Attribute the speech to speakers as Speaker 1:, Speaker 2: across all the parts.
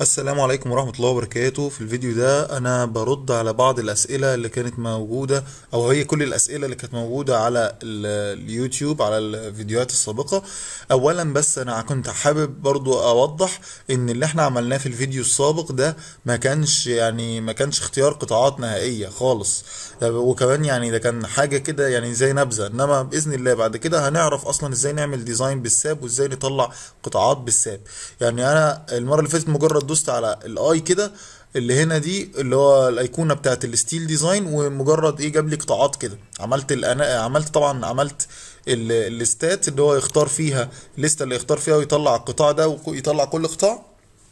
Speaker 1: السلام عليكم ورحمة الله وبركاته في الفيديو ده أنا برد على بعض الأسئلة اللي كانت موجودة أو هي كل الأسئلة اللي كانت موجودة على ال- اليوتيوب على الفيديوهات السابقة أولا بس أنا كنت حابب برضو أوضح إن اللي احنا عملناه في الفيديو السابق ده ما كانش يعني ما كانش اختيار قطاعات نهائية خالص وكمان يعني ده كان حاجة كده يعني زي نبذة إنما بإذن الله بعد كده هنعرف أصلا إزاي نعمل ديزاين بالساب وإزاي نطلع قطاعات بالساب يعني أنا المرة اللي فاتت مجرد دوست على الاي كده اللي هنا دي اللي هو الايقونه بتاعت الستيل ديزاين ومجرد ايه جاب لي قطاعات كده عملت الأنا... عملت طبعا عملت ال- الستات اللي هو يختار فيها الليسته اللي يختار فيها ويطلع القطاع ده ويطلع كل قطاع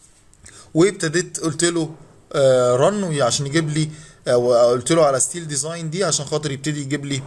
Speaker 1: وابتديت قلت له رن عشان يجيب لي او قلت له على ستيل ديزاين دي عشان خاطر يبتدي يجيب لي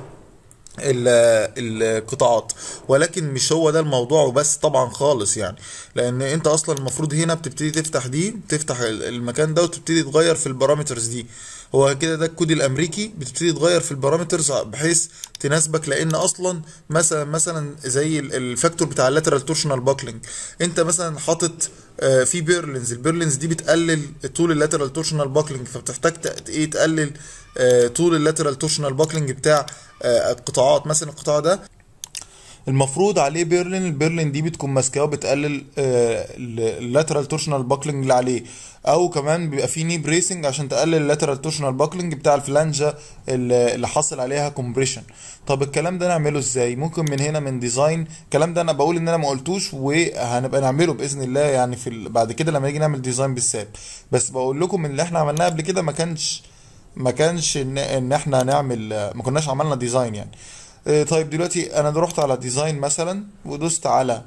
Speaker 1: ال- القطاعات ولكن مش هو ده الموضوع وبس طبعا خالص يعني لان انت اصلا المفروض هنا بتبتدي تفتح دي تفتح ال- المكان ده وتبتدي تغير في البارامترز دي هو كده ده الكود الامريكي بتبتدي تغير في البارامترز بحيث تناسبك لان اصلا مثلا مثلا زي ال- الفاكتور بتاع اللاترال تورشنال باكلينج انت مثلا حاطط آه، في بيرلينز البيرلينز دي بتقلل طول اللاترال تورشنال باكلينج فبتحتاج ت- ايه تقلل آه، طول اللاترال تورشنال باكلينج بتاع آه، القطاعات مثلا القطاع ده المفروض عليه بيرلين البيرلين دي بتكون ماسكاه وبتقلل اللاترال تورشنال باكلينج اللي عليه او كمان بيبقى فيه ني بريسنج عشان تقلل اللاترال تورشنال باكلينج بتاع الفلانجه اللي اللي حاصل عليها كومبريشن طب الكلام ده نعمله ازاي ممكن من هنا من ديزاين الكلام ده انا بقول ان انا ما قلتوش وهنبقى نعمله باذن الله يعني في ال... بعد كده لما نيجي نعمل ديزاين بالساب بس بقول لكم ان اللي احنا عملناه قبل كده ما كانش ما كانش ان ان احنا نعمل ما كناش عملنا ديزاين يعني آه، طيب دلوقتي انا رحت على ديزاين مثلا ودوست على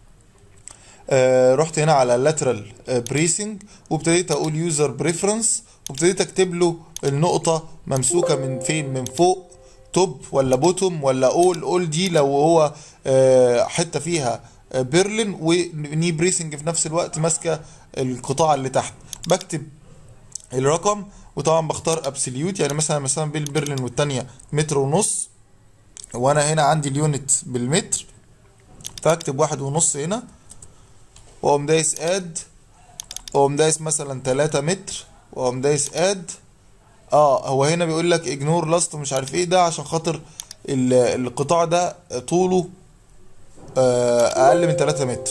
Speaker 1: آه، رحت هنا على lateral بريسنج وابتديت اقول يوزر بريفرنس وابتديت اكتب له النقطة ممسوكة من فين من فوق توب ولا بوتوم ولا اول اول دي لو هو آه، حتة فيها آه، بيرلين وني بريسنج في نفس الوقت ماسكة القطاع اللي تحت بكتب الرقم وطبعا بختار ابسوليوت يعني مثلا مثلا بين البرلين والتانية متر ونص وانا هنا عندي اليونت بالمتر فاكتب واحد ونص هنا واقوم دايس اد واقوم دايس مثلا تلاتة متر واقوم دايس اد اه هو هنا بيقول لك اجنور لاست ومش عارف ايه ده عشان خاطر ال- القطاع ده طوله آه، اقل من تلاتة متر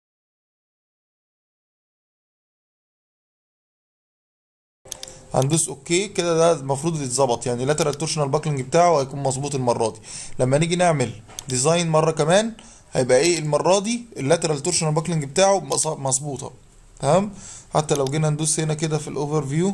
Speaker 1: هندوس اوكي كده ده المفروض يتظبط يعني لاترال تورشنال باكلينج بتاعه هيكون مظبوط المره دي لما نيجي نعمل ديزاين مره كمان هيبقى ايه المره دي اللاترال تورشنال باكلينج بتاعه مص- مظبوطه تمام حتى لو جينا ندوس هنا كده في الاوفر فيو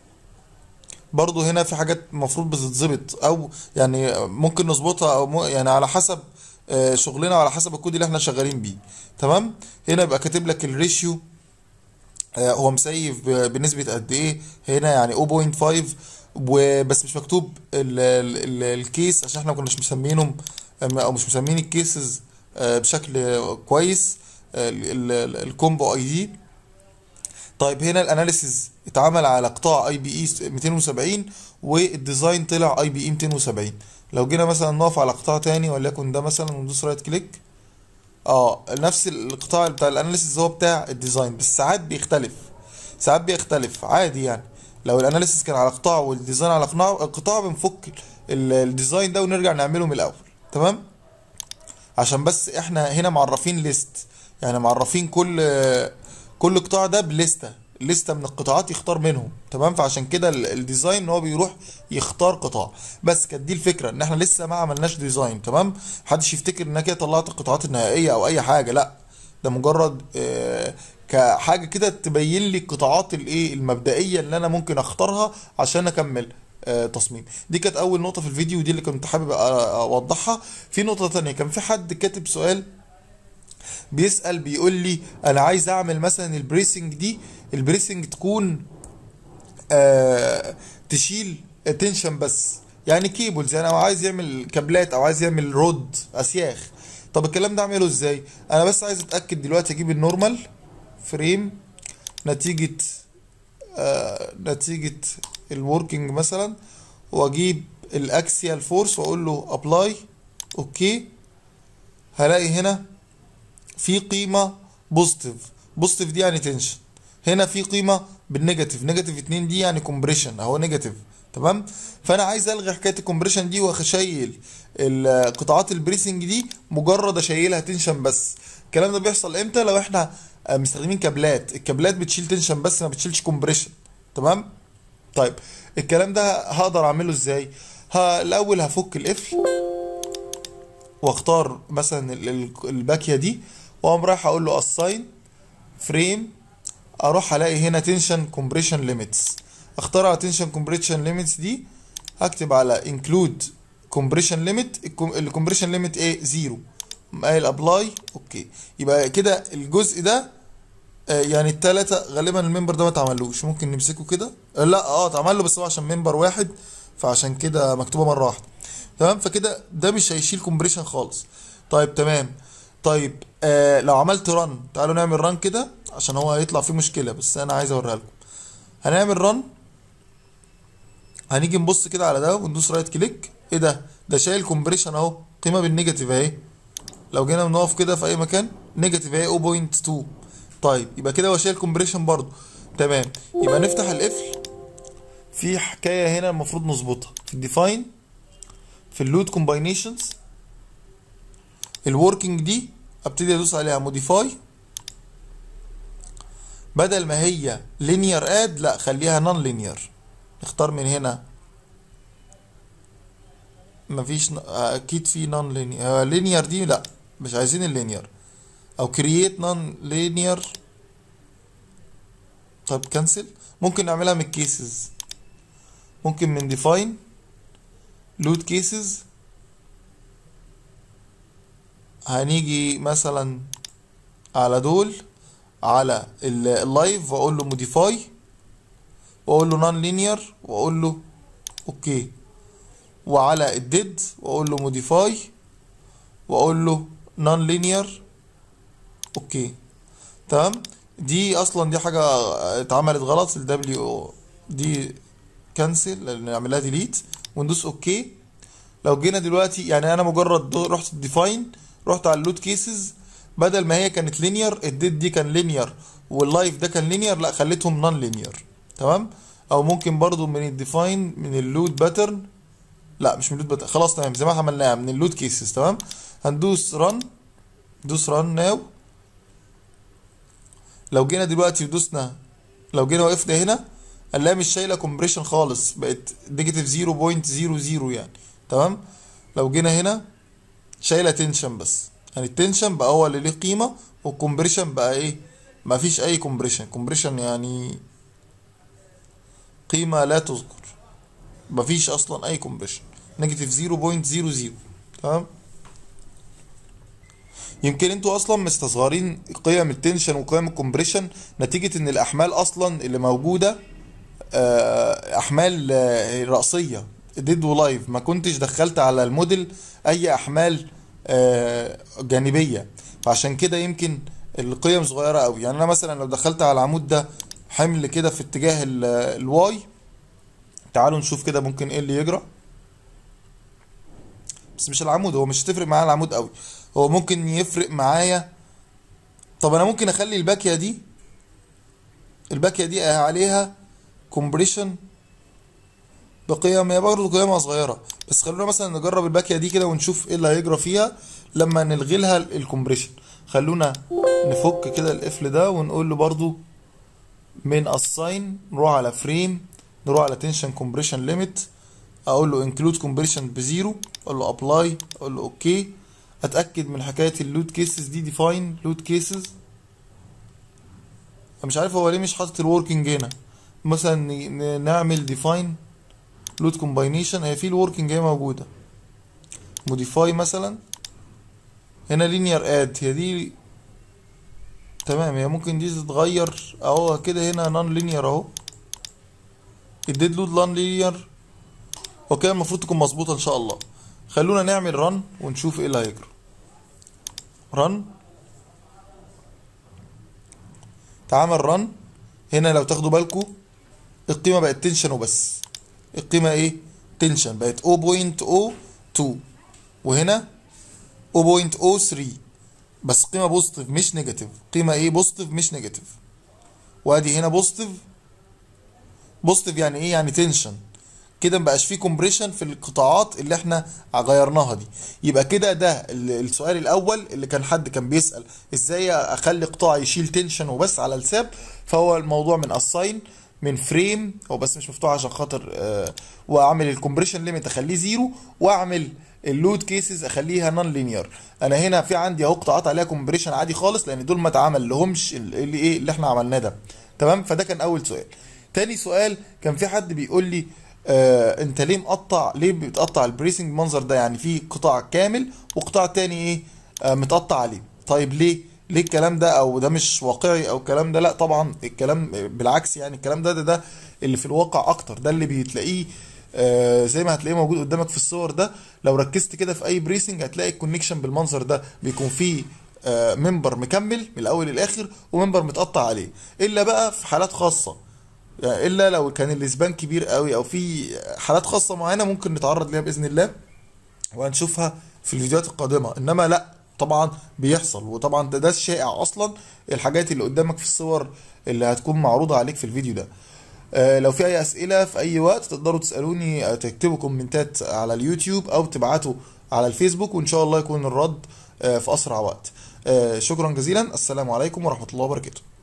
Speaker 1: برضو هنا في حاجات المفروض بتتظبط او يعني ممكن نظبطها او م... يعني على حسب آه، شغلنا وعلى حسب الكود اللي احنا شغالين بيه تمام هنا يبقى كاتب لك الريشيو آه، هو مسيف ب- بنسبة قد ايه هنا يعني 0.5 وبس مش مكتوب ال ال ال الكيس عشان احنا ما كناش مسمينهم أم- او مش مسمين الكيسز آه، بشكل كويس آه، ال- ال- الكومبو اي دي طيب هنا الاناليسيز اتعمل على قطاع اي بي اي 270 والديزاين طلع اي بي اي 270 لو جينا مثلا نقف على قطاع تاني وليكن ده مثلا وندوس رايت كليك اه نفس القطاع بتاع الاناليسيس هو بتاع الديزاين بس ساعات بيختلف ساعات بيختلف عادي يعني لو الاناليسيس كان على قطاع والديزاين على قطاع قطاع بنفك ال- الديزاين ده ونرجع نعمله من الاول تمام عشان بس احنا هنا معرفين ليست يعني معرفين كل كل قطاع ده بليسته لستة من القطاعات يختار منهم تمام فعشان كده ال- الديزاين ان هو بيروح يختار قطاع بس كانت دي الفكره ان احنا لسه ما عملناش ديزاين تمام محدش يفتكر ان انا كده طلعت القطاعات النهائيه او اي حاجه لا ده مجرد آه، كحاجه كده تبين لي القطاعات الايه المبدئيه اللي انا ممكن اختارها عشان اكمل آه، تصميم دي كانت اول نقطه في الفيديو ودي اللي كنت حابب أ- اوضحها في نقطه تانية كان في حد كاتب سؤال بيسأل بيقول لي انا عايز اعمل مثلا البريسنج دي البريسنج تكون آه تشيل تنشن بس يعني كيبلز يعني او عايز يعمل كابلات او عايز يعمل رود اسياخ طب الكلام ده اعمله ازاي انا بس عايز اتاكد دلوقتي اجيب النورمال فريم نتيجة آه نتيجة الوركينج مثلا واجيب الاكسيال فورس واقول له ابلاي اوكي هلاقي هنا في قيمة بوزيتيف بوزيتيف دي يعني تنشن هنا في قيمه بالنيجاتيف نيجاتيف 2 دي يعني كومبريشن اهو نيجاتيف تمام فانا عايز الغي حكايه الكومبريشن دي واشيل قطاعات البريسنج دي مجرد اشيلها تنشن بس الكلام ده بيحصل امتى لو احنا آه، مستخدمين كابلات الكابلات بتشيل تنشن بس ما بتشيلش كومبريشن تمام طيب الكلام ده هقدر اعمله ازاي ها الاول هفك القفل واختار مثلا ال- ال- الباكيه دي واقوم رايح اقول له اساين فريم اروح الاقي هنا تنشن كومبريشن ليميتس اختار على تنشن كومبريشن ليميتس دي هكتب على انكلود كومبريشن ليميت الكومبريشن ليميت ايه زيرو قايل ابلاي اوكي يبقى كده الجزء ده آه، يعني التلاتة غالبا الممبر ده ما اتعملوش ممكن نمسكه كده آه، لا اه اتعمل له بس هو عشان ممبر واحد فعشان كده مكتوبة مرة واحدة تمام فكده ده مش هيشيل كومبريشن خالص طيب تمام طيب آه لو عملت رن تعالوا نعمل رن كده عشان هو هيطلع فيه مشكلة بس انا عايز اوريها لكم هنعمل رن هنيجي نبص كده على ده وندوس رايت كليك ايه ده ده شايل كومبريشن اهو قيمة بالنيجاتيف اهي لو جينا بنقف كده في اي مكان نيجاتيف اهي 0.2 طيب يبقى كده هو شايل كومبريشن برضو تمام يبقى نفتح القفل في حكايه هنا المفروض نظبطها في الديفاين في اللود كومباينيشنز الوركينج دي ابتدي ادوس عليها موديفاي بدل ما هي لينير اد لا خليها نون لينير نختار من هنا مفيش ن- اكيد في نون لينير لينير دي لا مش عايزين اللينير او كرييت نون لينير طب كنسل ممكن نعملها من الكيسز ممكن من ديفاين لود كيسز هنيجي مثلا على دول على اللايف واقول له موديفاي واقول له نون لينير واقول له اوكي وعلى الديد واقول له موديفاي واقول له نون لينير اوكي تمام دي اصلا دي حاجه اتعملت غلط الدبليو دي كنسل نعملها ديليت وندوس اوكي لو جينا دلوقتي يعني انا مجرد دو- رحت الديفاين رحت على اللود كيسز بدل ما هي كانت لينير الديت دي كان لينير واللايف ده كان لينير لا خليتهم نون لينير تمام او ممكن برضو من الديفاين من اللود باترن لا مش من اللود باترن خلاص تمام زي ما عملناها من اللود كيسز تمام هندوس رن دوس رن ناو لو جينا دلوقتي ودوسنا لو جينا وقفنا هنا هنلاقي مش شايله كومبريشن خالص بقت نيجاتيف 0.00 يعني تمام لو جينا هنا شايله تنشن بس يعني التنشن بقى هو اللي ليه قيمه والكومبريشن بقى ايه ما فيش اي كومبريشن كومبريشن يعني قيمه لا تذكر ما فيش اصلا اي كومبريشن نيجاتيف 0.00 تمام يمكن انتوا اصلا مستصغرين قيم التنشن وقيم الكومبريشن نتيجة ان الاحمال اصلا اللي موجودة آه، احمال آه، رأسية ديد ولايف ما كنتش دخلت على الموديل اي احمال آه، جانبية فعشان كده يمكن القيم صغيرة قوي يعني انا مثلا لو دخلت على العمود ده حمل كده في اتجاه ال- الواي تعالوا نشوف كده ممكن ايه اللي يجرى بس مش العمود هو مش هتفرق معايا العمود قوي هو ممكن يفرق معايا طب انا ممكن اخلي الباكيه دي الباكيه دي عليها كومبريشن بقيم هي برضه قيمها صغيره بس خلونا مثلا نجرب الباكيه دي كده ونشوف ايه اللي هيجرى فيها لما نلغي لها الكومبريشن خلونا نفك كده القفل ده ونقول له برضه من اساين نروح على فريم نروح على تنشن كومبريشن ليميت اقول له انكلود كومبريشن بزيرو اقول له ابلاي اقول له اوكي اتاكد من حكايه اللود كيسز دي ديفاين لود كيسز مش عارف هو ليه مش حاطط الوركينج هنا مثلا ن- ن- نعمل ديفاين لود كومباينيشن هي في الوركينج هي موجوده موديفاي مثلا هنا لينير اد هي دي تمام هي ممكن دي تتغير اهو كده هنا نون لينير اهو الديد لود نون لينير اوكي المفروض تكون مظبوطه ان شاء الله خلونا نعمل رن ونشوف ايه اللي هيجرى رن تعمل رن هنا لو تاخدوا بالكم القيمه بقت تنشن وبس القيمه ايه تنشن بقت 0.02 وهنا 0.03 بس قيمه بوزيتيف مش نيجاتيف قيمه ايه بوزيتيف مش نيجاتيف وادي هنا بوزيتيف بوزيتيف يعني ايه يعني تنشن كده مبقاش فيه كومبريشن في القطاعات اللي احنا غيرناها دي يبقى كده ده ال- السؤال الاول اللي كان حد كان بيسأل ازاي اخلي قطاع يشيل تنشن وبس على الساب فهو الموضوع من اساين من فريم هو بس مش مفتوح عشان خاطر آه واعمل الكومبريشن ليميت اخليه زيرو واعمل اللود كيسز اخليها نون لينير انا هنا في عندي اهو قطاعات عليها كومبريشن عادي خالص لان دول ما اتعمل لهمش ال- اللي ايه اللي احنا عملناه ده تمام فده كان اول سؤال تاني سؤال كان في حد بيقول لي آه انت ليه مقطع ليه بتقطع البريسنج منظر ده يعني في قطاع كامل وقطاع تاني ايه آه متقطع عليه طيب ليه ليه الكلام ده او ده مش واقعي او الكلام ده لا طبعا الكلام بالعكس يعني الكلام ده ده, ده اللي في الواقع اكتر ده اللي بتلاقيه آه زي ما هتلاقيه موجود قدامك في الصور ده لو ركزت كده في اي بريسنج هتلاقي الكونكشن بالمنظر ده بيكون فيه آه ممبر مكمل من الاول للاخر وممبر متقطع عليه الا بقى في حالات خاصه يعني الا لو كان الاسبان كبير قوي او في حالات خاصه معينه ممكن نتعرض ليها باذن الله وهنشوفها في الفيديوهات القادمه انما لا طبعا بيحصل وطبعا ده, ده الشائع اصلا الحاجات اللي قدامك في الصور اللي هتكون معروضه عليك في الفيديو ده آه، لو في اي اسئله في اي وقت تقدروا تسالوني آه، تكتبوا كومنتات على اليوتيوب او تبعتوا على الفيسبوك وان شاء الله يكون الرد آه، في اسرع وقت آه، شكرا جزيلا السلام عليكم ورحمه الله وبركاته